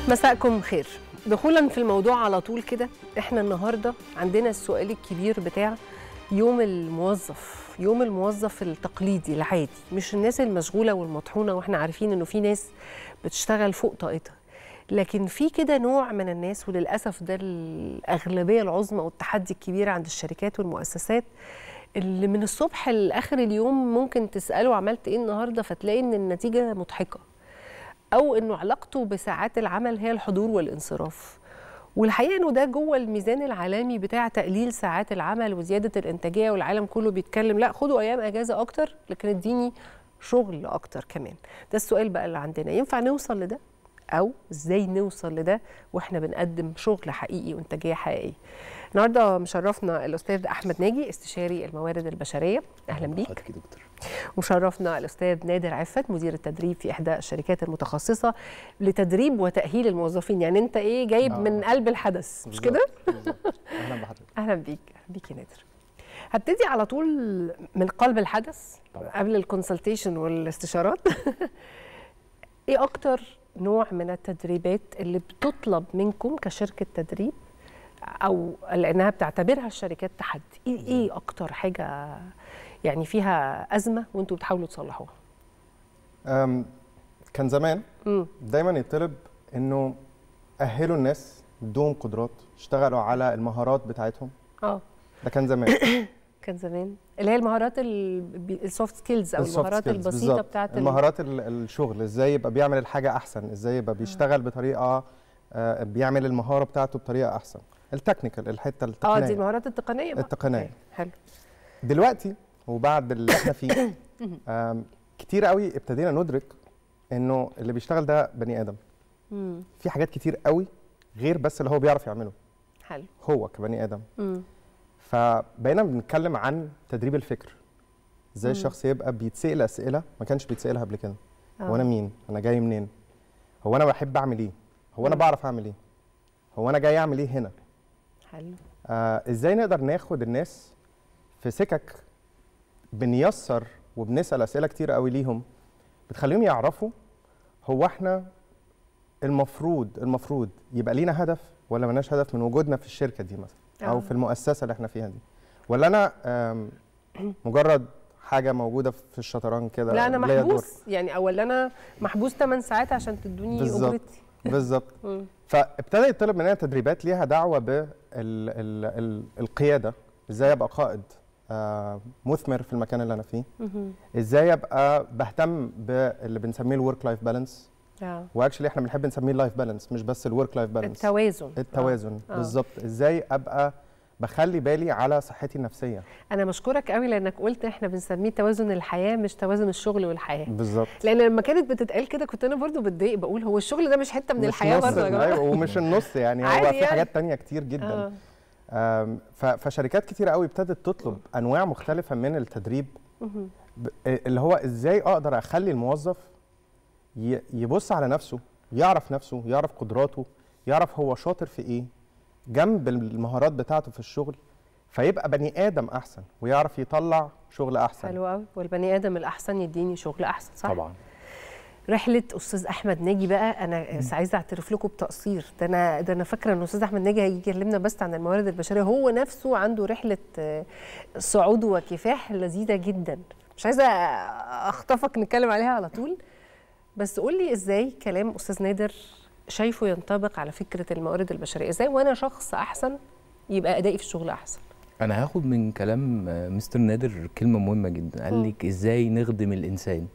مساءكم خير دخولا في الموضوع على طول كده احنا النهارده عندنا السؤال الكبير بتاع يوم الموظف يوم الموظف التقليدي العادي مش الناس المشغوله والمطحونه واحنا عارفين انه في ناس بتشتغل فوق طاقتها لكن في كده نوع من الناس وللاسف ده الاغلبيه العظمى والتحدي الكبير عند الشركات والمؤسسات اللي من الصبح لاخر اليوم ممكن تساله عملت ايه النهارده فتلاقي ان النتيجه مضحكه او انه علاقته بساعات العمل هي الحضور والانصراف والحقيقه انه ده جوه الميزان العالمي بتاع تقليل ساعات العمل وزياده الانتاجيه والعالم كله بيتكلم لا خدوا ايام اجازه اكتر لكن اديني شغل اكتر كمان ده السؤال بقى اللي عندنا ينفع نوصل لده او ازاي نوصل لده واحنا بنقدم شغل حقيقي وانتاجيه حقيقيه النهارده مشرفنا الاستاذ احمد ناجي استشاري الموارد البشريه اهلا بيك حضرتك يا دكتور وشرفنا الاستاذ نادر عفت مدير التدريب في احدى الشركات المتخصصه لتدريب وتاهيل الموظفين يعني انت ايه جايب آه. من قلب الحدث مش كده بالظبط. اهلا بحضرتك اهلا بيك اهلا بيك يا نادر هبتدي على طول من قلب الحدث طبعا. قبل الكونسلتيشن والاستشارات ايه اكتر نوع من التدريبات اللي بتطلب منكم كشركه تدريب او لانها بتعتبرها الشركات تحدي ايه ايه اكتر حاجه يعني فيها ازمه وانتوا بتحاولوا تصلحوها أم، كان زمان امم دايما يطلب انه اهلوا الناس ادوهم قدرات اشتغلوا على المهارات بتاعتهم اه ده كان زمان كان زمان اللي هي المهارات السوفت سكيلز او السوفت المهارات سكيلز البسيطه بالظبط. بتاعت ال- المهارات ال- الشغل ازاي يبقى بيعمل الحاجه احسن ازاي يبقى بيشتغل بطريقه آه، بيعمل المهاره بتاعته بطريقه احسن التكنيكال الحته اه التقنيه دي المهارات التقنيه بقى التقنية. أوكي، حلو دلوقتي وبعد اللي احنا فيه آم، كتير قوي ابتدينا ندرك انه اللي بيشتغل ده بني ادم امم في حاجات كتير قوي غير بس اللي هو بيعرف يعمله حلو هو كبني ادم امم فبقينا بنتكلم عن تدريب الفكر ازاي مم. الشخص يبقى بيتسال اسئله ما كانش بيتسالها قبل كده آه. هو انا مين انا جاي منين هو انا بحب اعمل ايه هو انا مم. بعرف اعمل ايه هو انا جاي اعمل ايه هنا حلو آه ازاي نقدر ناخد الناس في سكك بنيسر وبنسال اسئله كتير قوي ليهم بتخليهم يعرفوا هو احنا المفروض المفروض يبقى لينا هدف ولا ملناش هدف من وجودنا في الشركه دي مثلا او آه. في المؤسسه اللي احنا فيها دي ولا انا آم، مجرد حاجه موجوده في الشطرنج كده لا انا ليا دور. محبوس يعني اولا انا محبوس 8 ساعات عشان تدوني بالظبط. اجرتي بالظبط مم. فابتدى يطلب مننا تدريبات ليها دعوه بالقياده ازاي ابقى قائد آه، مثمر في المكان اللي انا فيه مهم. ازاي ابقى بهتم باللي بنسميه الورك لايف بالانس اه واكشلي احنا بنحب نسميه اللايف بالانس مش بس الورك لايف بالانس التوازن التوازن آه. بالظبط ازاي ابقى بخلي بالي على صحتي النفسيه انا مشكورك قوي لانك قلت احنا بنسميه توازن الحياه مش توازن الشغل والحياه بالظبط لان لما كانت بتتقال كده كنت انا برضو بتضايق بقول هو الشغل ده مش حته من مش الحياه نص، برضه يا جماعه أيوة، ومش النص يعني هو عادي في يعني. حاجات تانية كتير جدا آه. آم، ف- فشركات كتير قوي ابتدت تطلب انواع مختلفه من التدريب مهم. ب- اللي هو ازاي اقدر اخلي الموظف ي- يبص على نفسه يعرف نفسه يعرف قدراته يعرف هو شاطر في ايه جنب المهارات بتاعته في الشغل فيبقى بني ادم احسن ويعرف يطلع شغل احسن حلو قوي والبني ادم الاحسن يديني شغل احسن صح طبعا رحله استاذ احمد ناجي بقى انا عايزه اعترف لكم بتقصير ده انا ده انا فاكره ان استاذ احمد ناجي هيجي يكلمنا بس عن الموارد البشريه هو نفسه عنده رحله آه، صعود وكفاح لذيذه جدا مش عايزه اخطفك نتكلم عليها على طول بس قول لي ازاي كلام استاذ نادر شايفه ينطبق على فكره الموارد البشريه ازاي وانا شخص احسن يبقى ادائي في الشغل احسن انا هاخد من كلام آه، مستر نادر كلمه مهمه جدا مم. قال لك ازاي نخدم الانسان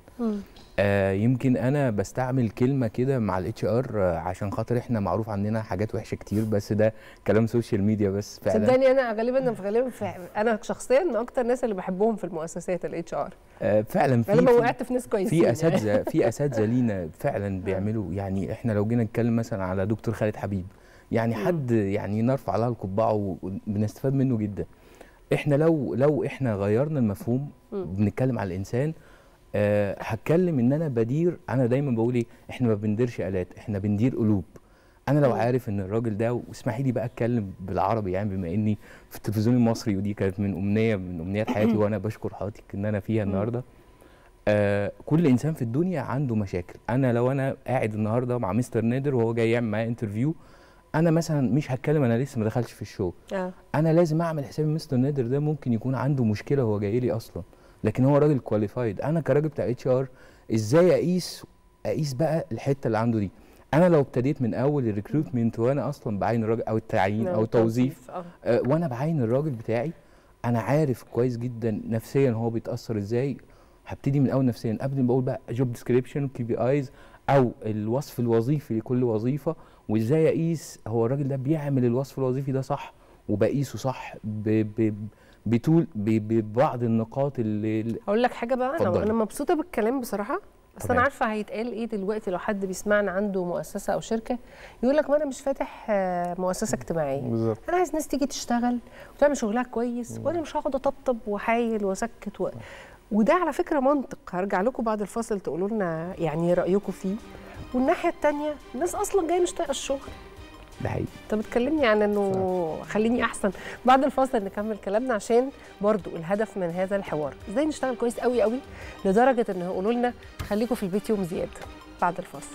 آه يمكن انا بستعمل كلمه كده مع الاتش ار عشان خاطر احنا معروف عننا حاجات وحشه كتير بس ده كلام سوشيال ميديا بس فعلا صدقني انا غالبا في غالبا في انا شخصيا من اكتر الناس اللي بحبهم في المؤسسات الاتش ار آه فعلا في غالبا في- وقعت في ناس كويسين في يعني. اساتذه في اساتذه لينا فعلا بيعملوا يعني احنا لو جينا نتكلم مثلا على دكتور خالد حبيب يعني مم. حد يعني نرفع لها القبعه وبنستفاد منه جدا احنا لو لو احنا غيرنا المفهوم مم. بنتكلم على الانسان أه هتكلم ان انا بدير انا دايما بقول ايه احنا ما بنديرش الات احنا بندير قلوب انا لو مم. عارف ان الراجل ده واسمحي لي بقى اتكلم بالعربي يعني بما اني في التلفزيون المصري ودي كانت من امنيه من امنيات حياتي وانا بشكر حضرتك ان انا فيها مم. النهارده آه كل انسان في الدنيا عنده مشاكل انا لو انا قاعد النهارده مع مستر نادر وهو جاي يعمل معايا انترفيو انا مثلا مش هتكلم انا لسه ما دخلتش في الشغل اه انا لازم اعمل حساب مستر نادر ده ممكن يكون عنده مشكله هو جاي لي اصلا لكن هو راجل كواليفايد انا كراجل بتاع اتش ار ازاي اقيس اقيس بقى الحته اللي عنده دي انا لو ابتديت من اول الريكروتمنت وانا اصلا بعين الراجل او التعيين او التوظيف اه آه، وانا بعين الراجل بتاعي انا عارف كويس جدا نفسيا هو بيتاثر ازاي هبتدي من اول نفسيا قبل ما بقول بقى جوب ديسكريبشن كي بي ايز او الوصف الوظيفي لكل وظيفه وازاي اقيس هو الراجل ده بيعمل الوصف الوظيفي ده صح وبقيسه صح ب ب بطول ب- ببعض النقاط اللي اللي- اقول لك حاجه بقى انا اتفضلي. انا مبسوطه بالكلام بصراحه بس انا تمام. عارفه هيتقال ايه دلوقتي لو حد بيسمعنا عنده مؤسسه او شركه يقول لك ما انا مش فاتح آه، مؤسسه اجتماعيه بالظبط انا عايز ناس تيجي تشتغل وتعمل شغلها كويس وانا مش هقعد اطبطب واحايل واسكت و... وده على فكره منطق هرجع لكم بعد الفاصل تقولوا لنا يعني رايكم فيه والناحيه الثانيه الناس اصلا جايه مش طايقه الشغل ده حقيقي انت بتكلمني عن انه خليني احسن بعد الفاصل نكمل كلامنا عشان برضو الهدف من هذا الحوار ازاي نشتغل كويس قوي قوي لدرجه ان يقولوا لنا خليكم في البيت يوم زياده بعد الفاصل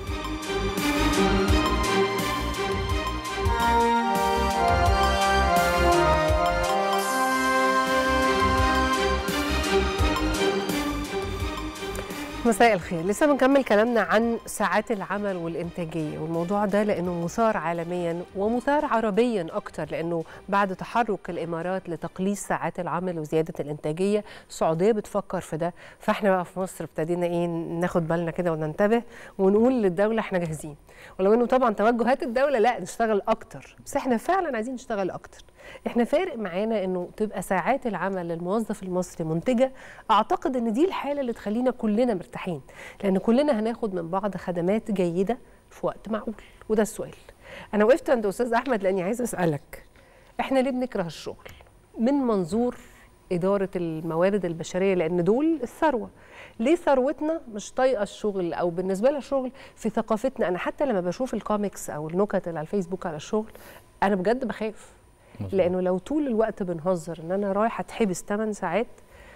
مساء الخير لسه بنكمل كلامنا عن ساعات العمل والإنتاجية والموضوع ده لأنه مثار عالميا ومثار عربيا أكتر لأنه بعد تحرك الإمارات لتقليص ساعات العمل وزيادة الإنتاجية السعودية بتفكر في ده فإحنا بقى في مصر ابتدينا إيه ناخد بالنا كده وننتبه ونقول للدولة إحنا جاهزين ولو إنه طبعا توجهات الدولة لا نشتغل أكتر بس إحنا فعلا عايزين نشتغل أكتر احنا فارق معانا انه تبقى ساعات العمل للموظف المصري منتجه اعتقد ان دي الحاله اللي تخلينا كلنا مرتاحين لان كلنا هناخد من بعض خدمات جيده في وقت معقول وده السؤال انا وقفت عند استاذ احمد لاني عايزه اسالك احنا ليه بنكره الشغل من منظور اداره الموارد البشريه لان دول الثروه ليه ثروتنا مش طايقه الشغل او بالنسبه لها الشغل في ثقافتنا انا حتى لما بشوف الكوميكس او النكت اللي على الفيسبوك على الشغل انا بجد بخاف مظبوط. لانه لو طول الوقت بنهزر ان انا رايح اتحبس 8 ساعات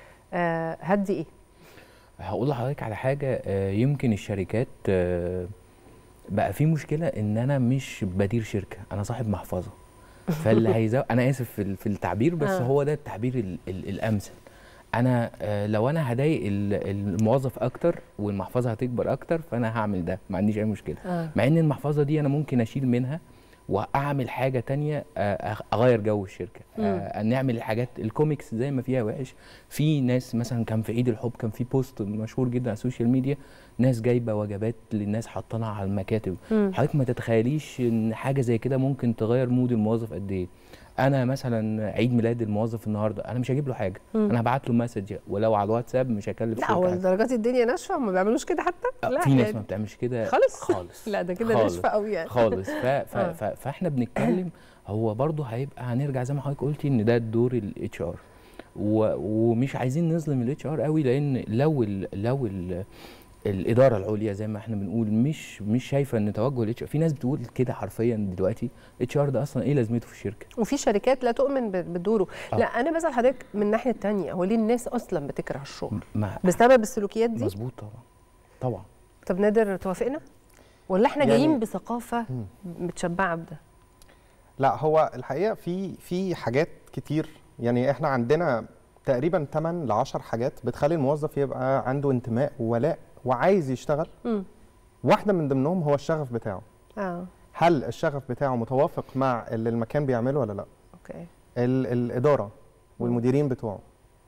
آه هدي ايه هقول لحضرتك على حاجه آه، يمكن الشركات آه، بقى في مشكله ان انا مش بدير شركه انا صاحب محفظه فاللي هيزو انا اسف في ال- في التعبير بس آه. هو ده التعبير ال ال الامثل انا آه، لو انا هضايق ال- الموظف اكتر والمحفظه هتكبر اكتر فانا هعمل ده ما عنديش اي مشكله آه. مع ان المحفظه دي انا ممكن اشيل منها واعمل حاجه تانية آه، أغ- اغير جو الشركه آه، نعمل الحاجات الكوميكس زي ما فيها وحش في ناس مثلا كان في عيد الحب كان في بوست مشهور جدا على السوشيال ميديا ناس جايبه وجبات للناس حاطينها على المكاتب مم. حضرتك ما تتخيليش ان حاجه زي كده ممكن تغير مود الموظف قد ايه انا مثلا عيد ميلاد الموظف النهارده انا مش هجيب له حاجه مم. انا هبعت له مسج ولو على الواتساب مش هكلف لا شركة هو حاجة. لدرجات الدنيا ناشفه ما بيعملوش كده حتى آه، لا في ناس يعني ما بتعملش كده خالص خالص لا ده كده خالص. ناشفه قوي يعني خالص ف... ف... آه. ف... فاحنا بنتكلم هو برضه هيبقى هنرجع زي ما حضرتك قلتي ان ده دور الاتش ار و... ومش عايزين نظلم الاتش ار قوي لان لو ال... لو ال... الاداره العليا زي ما احنا بنقول مش مش شايفه ان توجه الاتش ار في ناس بتقول كده حرفيا دلوقتي الاتش ار ده اصلا ايه لازمته في الشركه وفي شركات لا تؤمن ب- بدوره آه. لا انا بسال حضرتك من الناحيه الثانيه هو ليه الناس اصلا بتكره الشغل ما بسبب السلوكيات دي مظبوط طبعا طبعا طب نقدر توافقنا ولا احنا يعني- جايين بثقافه متشبعه بده لا هو الحقيقه في في حاجات كتير يعني احنا عندنا تقريبا 8 ل 10 حاجات بتخلي الموظف يبقى عنده انتماء وولاء وعايز يشتغل امم واحده من ضمنهم هو الشغف بتاعه اه هل الشغف بتاعه متوافق مع اللي المكان بيعمله ولا لا اوكي ال الاداره والمديرين بتوعه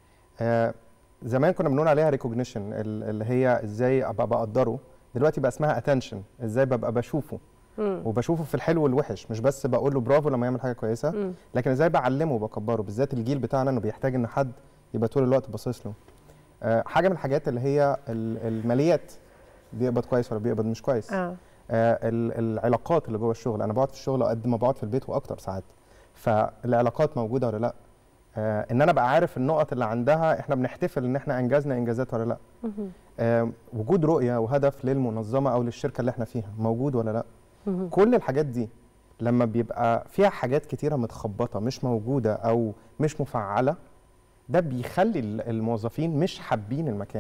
آه زمان كنا بنقول عليها ريكوجنيشن اللي هي ازاي ابقى بقدره دلوقتي بقى اسمها اتنشن ازاي ببقى بشوفه امم وبشوفه في الحلو والوحش مش بس بقول له برافو لما يعمل حاجه كويسه مم. لكن ازاي بعلمه وبكبره بالذات الجيل بتاعنا انه بيحتاج ان حد يبقى طول الوقت باصص له آه حاجه من الحاجات اللي هي ال- الماليات بيقبض كويس ولا بيقبض مش كويس اه آه ال- العلاقات اللي جوه الشغل انا بقعد في الشغل قد ما بقعد في البيت واكتر ساعات فالعلاقات موجوده ولا لا آه ان انا بقى عارف النقط اللي عندها احنا بنحتفل ان احنا انجزنا انجازات ولا لا مهم. آه وجود رؤيه وهدف للمنظمه او للشركه اللي احنا فيها موجود ولا لا مهم. كل الحاجات دي لما بيبقى فيها حاجات كتيره متخبطه مش موجوده او مش مفعله ده بيخلي ال- الموظفين مش حابين المكان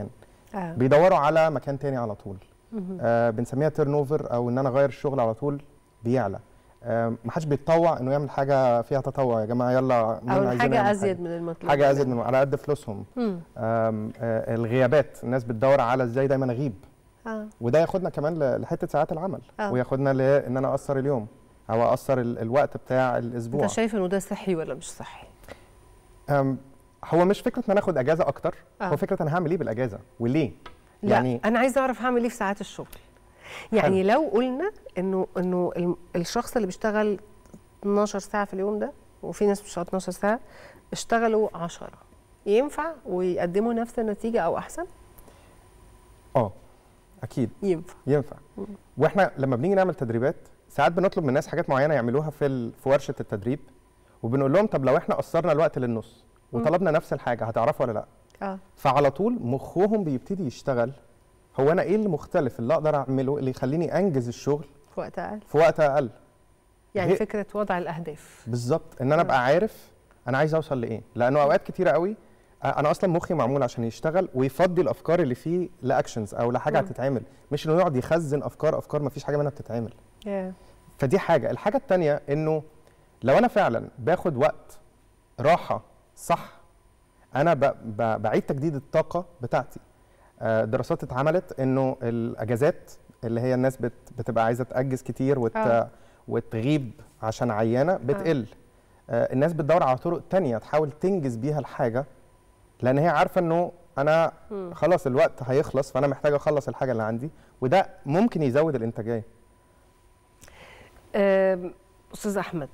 آه. بيدوروا على مكان تاني على طول مهم. آه بنسميها تيرن اوفر او ان انا اغير الشغل على طول بيعلى آه ما حدش بيتطوع انه يعمل حاجه فيها تطوع يا جماعه يلا مين او عايزين حاجه نعمل ازيد من المطلوب حاجه ازيد من على قد فلوسهم مم. آم، آه الغيابات الناس بتدور على ازاي دايما اغيب اه وده ياخدنا كمان ل- لحته ساعات العمل آه. وياخدنا لان انا اقصر اليوم او اقصر ال- الوقت بتاع الاسبوع انت شايف انه ده صحي ولا مش صحي أم، هو مش فكره ان انا اخد اجازه اكتر آه. هو فكره انا هعمل ايه بالاجازه وليه لا يعني انا عايزه اعرف هعمل ايه في ساعات الشغل يعني لو قلنا انه انه الم- الشخص اللي بيشتغل 12 ساعه في اليوم ده وفي ناس بتشتغل 12 ساعه اشتغلوا 10 ينفع ويقدموا نفس النتيجه او احسن اه اكيد ينفع ينفع مم. واحنا لما بنيجي نعمل تدريبات ساعات بنطلب من الناس حاجات معينه يعملوها في ال- في ورشه التدريب وبنقول لهم طب لو احنا قصرنا الوقت للنص مم. وطلبنا نفس الحاجه هتعرفوا ولا لا اه فعلى طول مخهم بيبتدي يشتغل هو انا ايه اللي مختلف اللي اقدر اعمله اللي يخليني انجز الشغل في وقت اقل في وقت اقل يعني هي- فكره وضع الاهداف بالظبط ان انا آه. ابقى عارف انا عايز اوصل لايه لانه اوقات كتيره قوي آه، انا اصلا مخي معمول عشان يشتغل ويفضي الافكار اللي فيه لاكشنز او لحاجه مم. هتتعمل مش انه يقعد يخزن افكار افكار ما فيش حاجه منها بتتعمل yeah. فدي حاجه الحاجه الثانيه انه لو انا فعلا باخد وقت راحه صح انا ب... ب... بعيد تجديد الطاقه بتاعتي آه، دراسات اتعملت انه الاجازات اللي هي الناس بت... بتبقى عايزه تاجز كتير وت... آه. وتغيب عشان عيانه بتقل آه. الناس بتدور على طرق تانية تحاول تنجز بيها الحاجه لان هي عارفه انه انا مم. خلاص الوقت هيخلص فانا محتاج اخلص الحاجه اللي عندي وده ممكن يزود الانتاجيه آم، استاذ احمد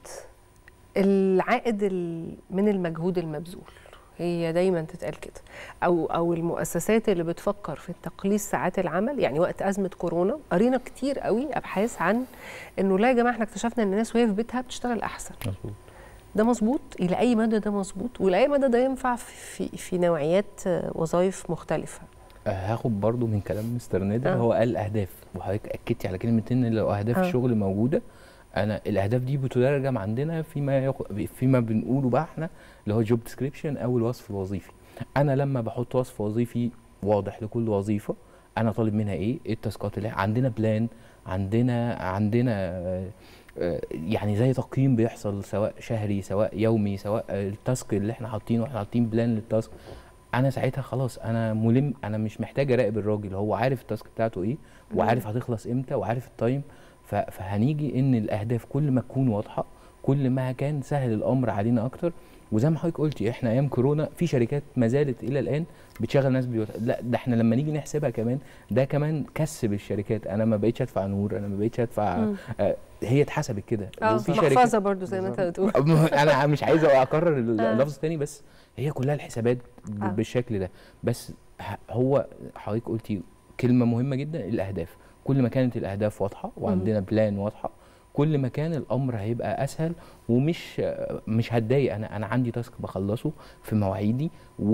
العائد ال- من المجهود المبذول هي دايما تتقال كده او او المؤسسات اللي بتفكر في تقليص ساعات العمل يعني وقت ازمه كورونا قرينا كتير قوي ابحاث عن انه لا يا جماعه احنا اكتشفنا ان الناس وهي في بيتها بتشتغل احسن مظبوط ده مظبوط الى اي مدى ده مظبوط والى اي مدى ده ينفع في في نوعيات آه، وظائف مختلفه آه، هاخد برضو من كلام مستر نادر آه. هو قال اهداف وحضرتك اكدتي على كلمه ان لو اهداف آه. الشغل موجوده انا الاهداف دي بتترجم عندنا فيما يق... فيما بنقوله بقى احنا اللي هو جوب ديسكريبشن او الوصف الوظيفي انا لما بحط وصف وظيفي واضح لكل وظيفه انا طالب منها ايه ايه التاسكات اللي عندنا بلان عندنا عندنا آه، آه، يعني زي تقييم بيحصل سواء شهري سواء يومي سواء آه، التاسك اللي احنا حاطينه احنا حاطين بلان للتاسك انا ساعتها خلاص انا ملم انا مش محتاج اراقب الراجل هو عارف التاسك بتاعته ايه وعارف هتخلص امتى وعارف التايم ف- فهنيجي ان الاهداف كل ما تكون واضحه كل ما كان سهل الامر علينا اكتر وزي ما حضرتك قلتي احنا ايام كورونا في شركات ما زالت الى الان بتشغل ناس بيوت... لا ده احنا لما نيجي نحسبها كمان ده كمان كسب الشركات انا ما بقيتش ادفع نور انا ما بقيتش ادفع مم. آه هي اتحسبت كده اه وفي محفظه برضو زي ما انت بتقول انا مش عايز اكرر آه. اللفظ تاني بس هي كلها الحسابات ب- آه. بالشكل ده بس ه- هو حضرتك قلتي كلمه مهمه جدا الاهداف كل ما كانت الاهداف واضحه وعندنا بلان واضحه كل ما كان الامر هيبقى اسهل ومش مش هتضايق انا انا عندي تاسك بخلصه في مواعيدي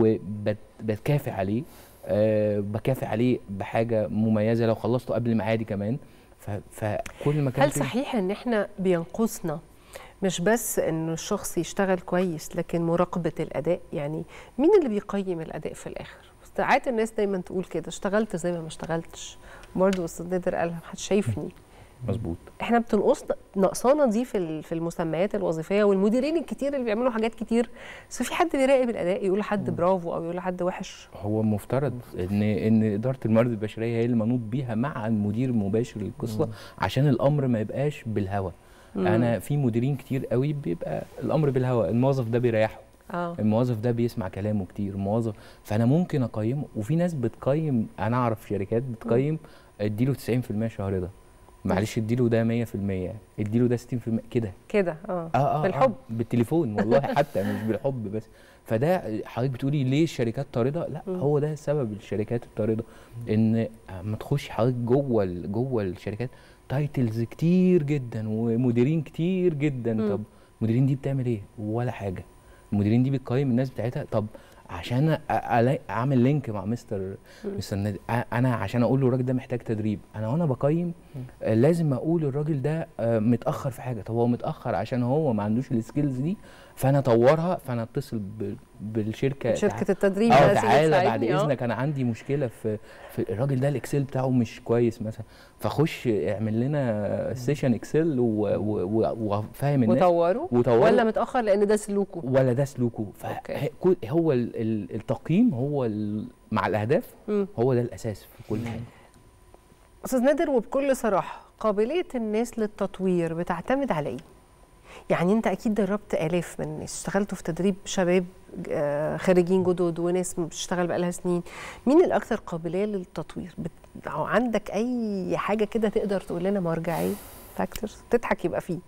وبتكافئ عليه أه بكافئ عليه بحاجه مميزه لو خلصته قبل ميعادي كمان ف- فكل ما كان هل في- صحيح ان احنا بينقصنا مش بس انه الشخص يشتغل كويس لكن مراقبه الاداء يعني مين اللي بيقيم الاداء في الاخر ساعات الناس دايما تقول كده اشتغلت زي ما ما اشتغلتش برضه استاذ نادر قالها محدش شايفني مظبوط احنا بتنقصنا نقصانه دي في ال- في المسميات الوظيفيه والمديرين الكتير اللي بيعملوا حاجات كتير بس في حد بيراقب الاداء يقول لحد برافو او يقول لحد وحش هو مفترض ان ان اداره الموارد البشريه هي اللي منوط بيها مع المدير المباشر للقصه عشان الامر ما يبقاش بالهوى انا في مديرين كتير قوي بيبقى الامر بالهوى الموظف ده بيريحه اه الموظف ده بيسمع كلامه كتير الموظف فانا ممكن اقيمه وفي ناس بتقيم انا اعرف شركات بتقيم اديله 90% شهر ده معلش اديله ده 100% يعني اديله ده 60% كده كده اه اه اه بالحب. آه بالتليفون والله حتى مش بالحب بس فده حضرتك بتقولي ليه الشركات طارده لا مم. هو ده سبب الشركات الطارده ان ما تخش حضرتك جوه ال- جوه الشركات تايتلز كتير جدا ومديرين كتير جدا مم. طب المديرين دي بتعمل ايه ولا حاجه المديرين دي بتقيم الناس بتاعتها طب عشان أ- ألاقي اعمل لينك مع مستر مستر نادي أ- انا عشان اقول له الراجل ده محتاج تدريب انا وانا بقيم آه، لازم اقول الراجل ده آه، متاخر في حاجه طب هو متاخر عشان هو ما عندوش السكيلز دي فانا اطورها فانا اتصل ب- بالشركه شركه التدريب اه بقى تيجي تعالى بعد تساعدني، آه. اذنك انا عندي مشكله في, في الراجل ده الاكسل بتاعه مش كويس مثلا فخش اعمل لنا سيشن اكسل و- و- و- وفاهم الناس وطوروا وطوروا ولا متاخر لان ده سلوكه ولا ده سلوكه أوكي. فهو التقييم هو ال- مع الاهداف مم. هو ده الاساس في كل حاجه استاذ نادر وبكل صراحه قابليه الناس للتطوير بتعتمد على ايه يعني انت اكيد دربت الاف من الناس اشتغلتوا في تدريب شباب آه، خارجين جدد وناس بتشتغل بقالها سنين مين الاكثر قابليه للتطوير بت... أو عندك اي حاجه كده تقدر تقول لنا مرجعيه فاكتورز تضحك يبقى فيه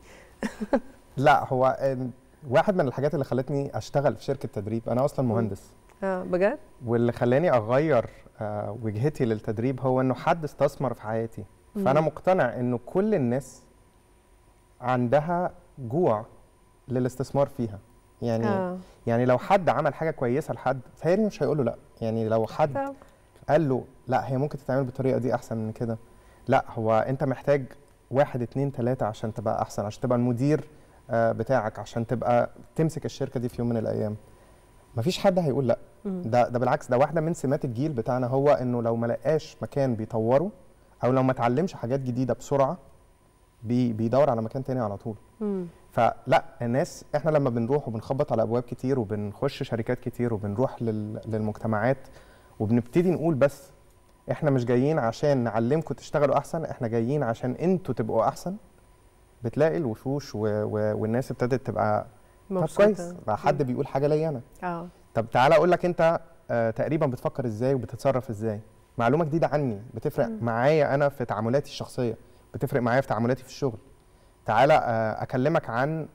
لا هو آم، واحد من الحاجات اللي خلتني اشتغل في شركه تدريب انا اصلا مهندس اه بجد واللي خلاني اغير آه، وجهتي للتدريب هو انه حد استثمر في حياتي فانا مم. مقتنع انه كل الناس عندها جوع للاستثمار فيها يعني اه يعني لو حد عمل حاجه كويسه لحد تهيألي مش هيقول له لا يعني لو حد طب. قال له لا هي ممكن تتعمل بالطريقه دي احسن من كده لا هو انت محتاج واحد اتنين تلاته عشان تبقى احسن عشان تبقى المدير آه، بتاعك عشان تبقى تمسك الشركه دي في يوم من الايام مفيش حد هيقول لا مم. ده ده بالعكس ده واحده من سمات الجيل بتاعنا هو انه لو ما لقاش مكان بيطوره او لو ما اتعلمش حاجات جديده بسرعه بي بيدور على مكان تاني على طول مم. فلا الناس احنا لما بنروح وبنخبط على ابواب كتير وبنخش شركات كتير وبنروح لل للمجتمعات وبنبتدي نقول بس احنا مش جايين عشان نعلمكم تشتغلوا احسن احنا جايين عشان انتوا تبقوا احسن بتلاقي الوشوش و... و... والناس ابتدت تبقى طب مبسوطة. كويس بقى حد بيقول حاجه ليا انا اه طب تعالى اقول لك انت آه تقريبا بتفكر ازاي وبتتصرف ازاي معلومه جديده عني بتفرق مم. معايا انا في تعاملاتي الشخصيه بتفرق معايا في تعاملاتي في الشغل تعالى آه اكلمك عن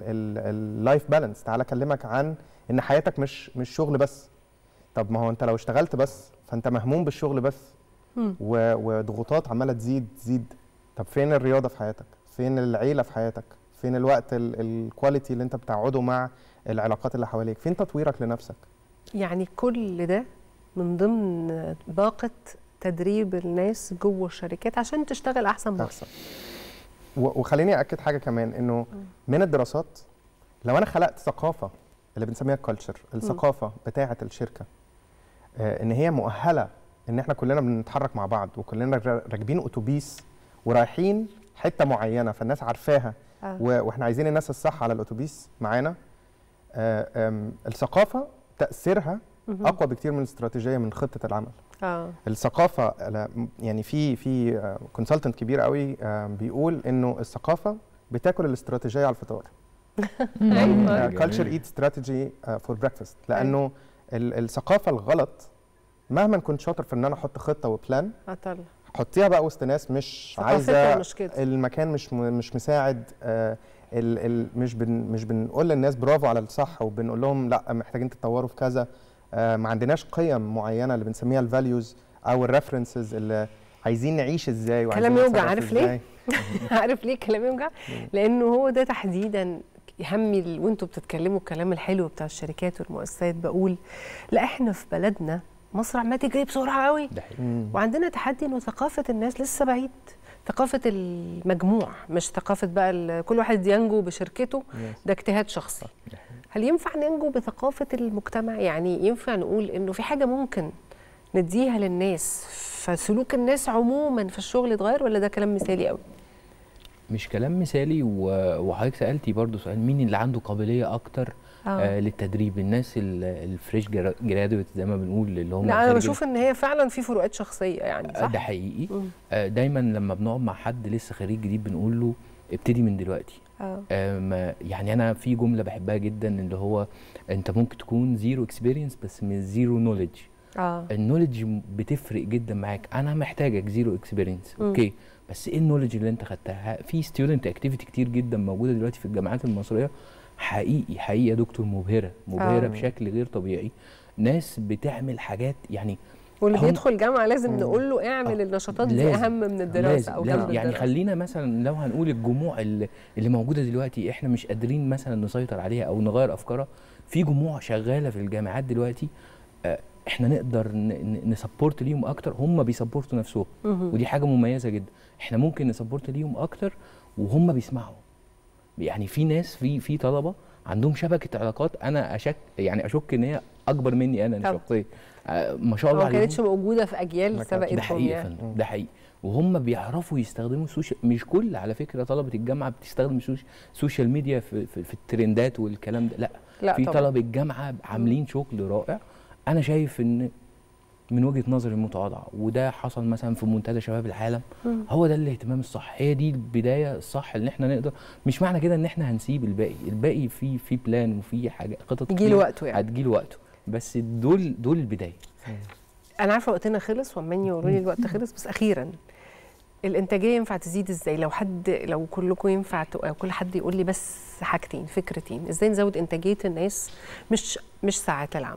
اللايف بالانس تعالى اكلمك عن ان حياتك مش مش شغل بس طب ما هو انت لو اشتغلت بس فانت مهموم بالشغل بس مم. و- وضغوطات عماله تزيد تزيد طب فين الرياضه في حياتك فين العيله في حياتك فين الوقت الكواليتي اللي انت بتقعده مع العلاقات اللي حواليك فين تطويرك لنفسك يعني كل ده من ضمن باقة تدريب الناس جوه الشركات عشان تشتغل احسن بره احسن و- وخليني اكد حاجه كمان انه من الدراسات لو انا خلقت ثقافه اللي بنسميها الكالتشر الثقافه بتاعه الشركه آه، ان هي مؤهله ان احنا كلنا بنتحرك مع بعض وكلنا را- راكبين اتوبيس ورايحين حته معينه فالناس عارفاها آه. و- واحنا عايزين الناس الصح على الاتوبيس معانا آه، آم، الثقافه تاثيرها مهم. اقوى بكتير من الاستراتيجيه من خطه العمل اه الثقافه أنا- يعني في في كونسلتنت كبير قوي آه، بيقول انه الثقافه بتاكل الاستراتيجيه على الفطار أيوة. كلتشر ايت استراتيجي فور بريكفاست لانه ال- الثقافه الغلط مهما كنت شاطر في ان انا احط خطه وبلان اطلع حطيها بقى وسط ناس مش ثقافتهم عايزه مش كده المكان مش م- مش مساعد آه، ال ال مش بن مش بنقول للناس برافو على الصح وبنقول لهم لا محتاجين تتطوروا في كذا آه، ما عندناش قيم معينه اللي بنسميها الفاليوز او الريفرنسز اللي عايزين نعيش ازاي وعايزين كلام يوجع، نتصرف عارف ليه؟ إزاي. عارف ليه كلام يوجع؟ لانه هو ده تحديدا همي ال- وانتوا بتتكلموا الكلام الحلو بتاع الشركات والمؤسسات بقول لا احنا في بلدنا مصر عماله تجري بسرعه قوي ده حقيقي مم. وعندنا تحدي انه ثقافه الناس لسه بعيد ثقافه المجموع مش ثقافه بقى ال- كل واحد ينجو بشركته Yes. ده اجتهاد شخصي هل ينفع ننجو بثقافه المجتمع يعني ينفع نقول انه في حاجه ممكن نديها للناس فسلوك الناس عموما في الشغل يتغير ولا ده كلام مثالي قوي مش كلام مثالي و- وحضرتك سالتي برضو سؤال مين اللي عنده قابليه اكتر آه للتدريب الناس ال- الفريش جرادويت زي ما بنقول اللي هم لا انا خارج بشوف ان هي فعلا في فروقات شخصيه يعني آه، صح ده حقيقي مم. آه، دايما لما بنقعد مع حد لسه خريج جديد بنقول له ابتدي من دلوقتي اه آه، ما يعني انا في جمله بحبها جدا اللي هو انت ممكن تكون زيرو اكسبيرينس بس من زيرو نوليدج اه النوليدج بتفرق جدا معاك انا محتاجك زيرو اكسبيرينس مم. اوكي بس ايه النوليدج اللي انت خدتها في ستودنت اكتيفيتي كتير جدا موجوده دلوقتي في الجامعات المصريه حقيقي حقيقي يا دكتور مبهره مبهره آه. بشكل غير طبيعي ناس بتعمل حاجات يعني واللي هم- بيدخل جامعه لازم مم. نقول له اعمل آه، النشاطات دي لازم، اهم من الدراسه لازم او لازم جنب يعني الدراسه خلينا مثلا لو هنقول الجموع اللي, اللي موجوده دلوقتي احنا مش قادرين مثلا نسيطر عليها او نغير افكارها في جموع شغاله في الجامعات دلوقتي آه، احنا نقدر ن- ن- نسبورت ليهم اكتر هم بيسبورتوا نفسهم مهم. ودي حاجه مميزه جدا احنا ممكن نسبورت ليهم اكتر وهم بيسمعوا يعني في ناس في في طلبه عندهم شبكه علاقات انا اشك يعني اشك ان هي اكبر مني انا طب. شخصيا آه، ما شاء الله ما عليهم كانتش موجوده في ما اجيال كانتش. سبقتهم ده حقيقي يا يعني فندم ده حقيقي وهم بيعرفوا يستخدموا السوشيال مش كل على فكره طلبه الجامعه بتستخدم السوش- السوشيال ميديا في, في, في الترندات والكلام ده لا, لا في طبعا طلبه الجامعه عاملين شغل رائع انا شايف ان من وجهه نظري المتواضعه وده حصل مثلا في منتدى شباب العالم مم. هو ده الاهتمام الصح هي دي البدايه الصح ان احنا نقدر مش معنى كده ان احنا هنسيب الباقي الباقي في في بلان وفي حاجه خطط يجي كتير له وقته يعني هتجي له وقته بس دول دول البدايه انا عارفه وقتنا خلص وعمالين يقولوا لي الوقت خلص بس اخيرا الانتاجيه ينفع تزيد ازاي لو حد لو كلكم ينفع ت- او كل حد يقول لي بس حاجتين فكرتين ازاي نزود انتاجيه الناس مش مش ساعات العمل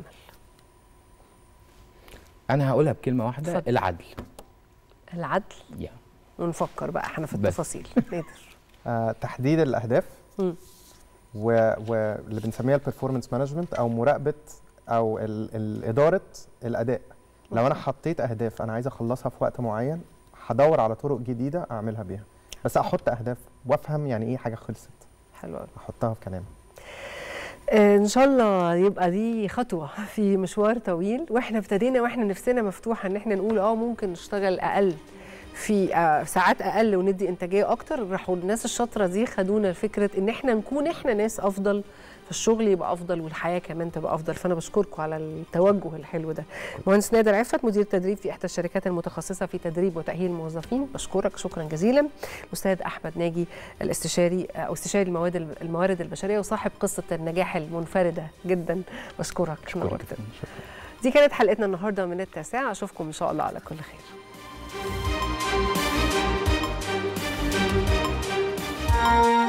انا هقولها بكلمه واحده اتفضل. العدل العدل يعني ونفكر بقى احنا في بس. التفاصيل نقدر آه تحديد الاهداف مم. و- واللي بنسميها البرفورمانس مانجمنت او مراقبه او ال- ال- اداره الاداء لو انا أوكي. حطيت اهداف انا عايز اخلصها في وقت معين هدور على طرق جديده اعملها بيها بس احط اهداف وافهم يعني ايه حاجه خلصت حلو قوي احطها في كلام ان شاء الله يبقى دي خطوه في مشوار طويل واحنا ابتدينا واحنا نفسنا مفتوحه ان احنا نقول اه ممكن نشتغل اقل في آه، ساعات اقل وندي انتاجيه اكتر راحوا الناس الشاطره دي خدونا فكره ان احنا نكون احنا ناس افضل فالشغل يبقى افضل والحياه كمان تبقى افضل فانا بشكركم على التوجه الحلو ده مهندس نادر عفت مدير تدريب في احدى الشركات المتخصصه في تدريب وتاهيل الموظفين بشكرك شكرا جزيلا الاستاذ احمد ناجي الاستشاري او استشاري المواد الموارد البشريه وصاحب قصه النجاح المنفرده جدا بشكرك شكرا نورتنا. شكرا دي كانت حلقتنا النهارده من التاسعه اشوفكم ان شاء الله على كل خير